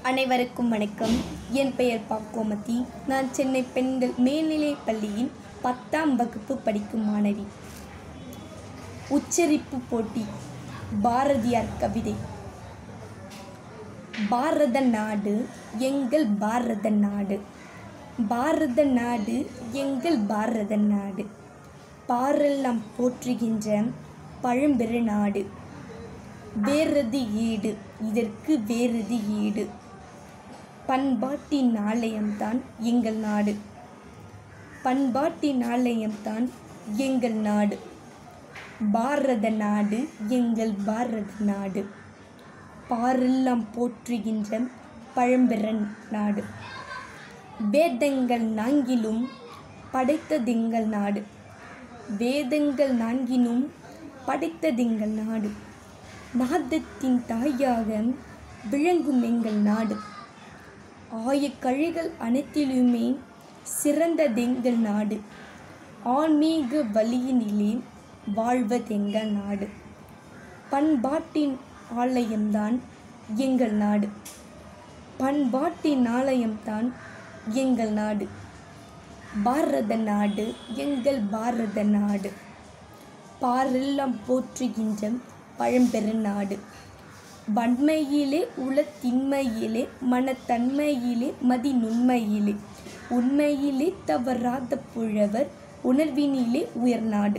அனைவருக்கும் வணக்கம் என் பெயர் பா கோமதி நான் சென்னை பெண்கள் மேல்நிலைப் பள்ளியின் பத்தாம் வகுப்பு படிக்கும் மாணவி உச்சரிப்பு போட்டி பாரதியார் கவிதை பாரத நாடு எங்கள் பாரத நாடு பாரத நாடு எங்கள் பாரத நாடு பாரெல்லாம் போற்றுகின்ற பழம்பெரு நாடு வேறது ஈடு இதற்கு வேறது ஈடு பண்பாட்டின் ஆலயம்தான் எங்கள் நாடு பண்பாட்டின் ஆலயம்தான் எங்கள் நாடு பாரத நாடு எங்கள் பாரத நாடு பாரெல்லாம் போற்றுகின்ற பழம்பெறன் நாடு வேதங்கள் நான்கிலும் படைத்ததெங்கள் நாடு வேதங்கள் நான்கினும் படைத்ததெங்கள் நாடு நாதத்தின் தாயாக விளங்கும் எங்கள் நாடு ஆயக்கழிகள் அனைத்திலுமே சிறந்ததெங்கள் நாடு ஆன்மீக வழியினிலே வாழ்வதெங்கள் நாடு பண்பாட்டின் ஆலயம்தான் எங்கள் நாடு பண்பாட்டின் ஆலயம்தான் எங்கள் நாடு பாரத நாடு எங்கள் பாரத நாடு பாரெல்லாம் போற்றுகின்ற பழம்பெரு நாடு வன்மையிலே உள திண்மையிலே மனத்தன்மையிலே மதி நுண்மையிலே உண்மையிலே தவறாத புழவர் உணர்வினிலே உயர்நாடு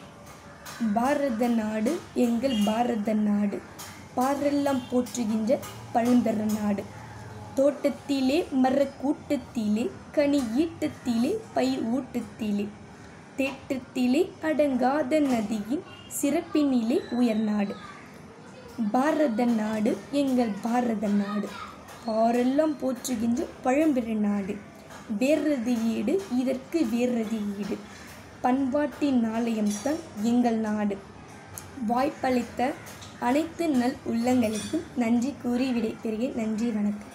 பாரத நாடு எங்கள் பாரத நாடு பாரெல்லாம் போற்றுகின்ற பழம்பெற நாடு தோட்டத்திலே மரக்கூட்டத்திலே கனி ஈட்டத்திலே பயிர் ஊட்டத்திலே தேட்டத்திலே அடங்காத நதியின் சிறப்பினிலே உயர்நாடு பாரத நாடு எங்கள் பாரத நாடு பாரெல்லாம் போற்றுகின்ற பழம்பெரு நாடு வேறது ஈடு இதற்கு வேறது ஈடு பண்பாட்டின் ஆலயம்தான் எங்கள் நாடு வாய்ப்பளித்த அனைத்து நல் உள்ளங்களுக்கும் நன்றி கூறி விடைபெறுகிறேன் நன்றி வணக்கம்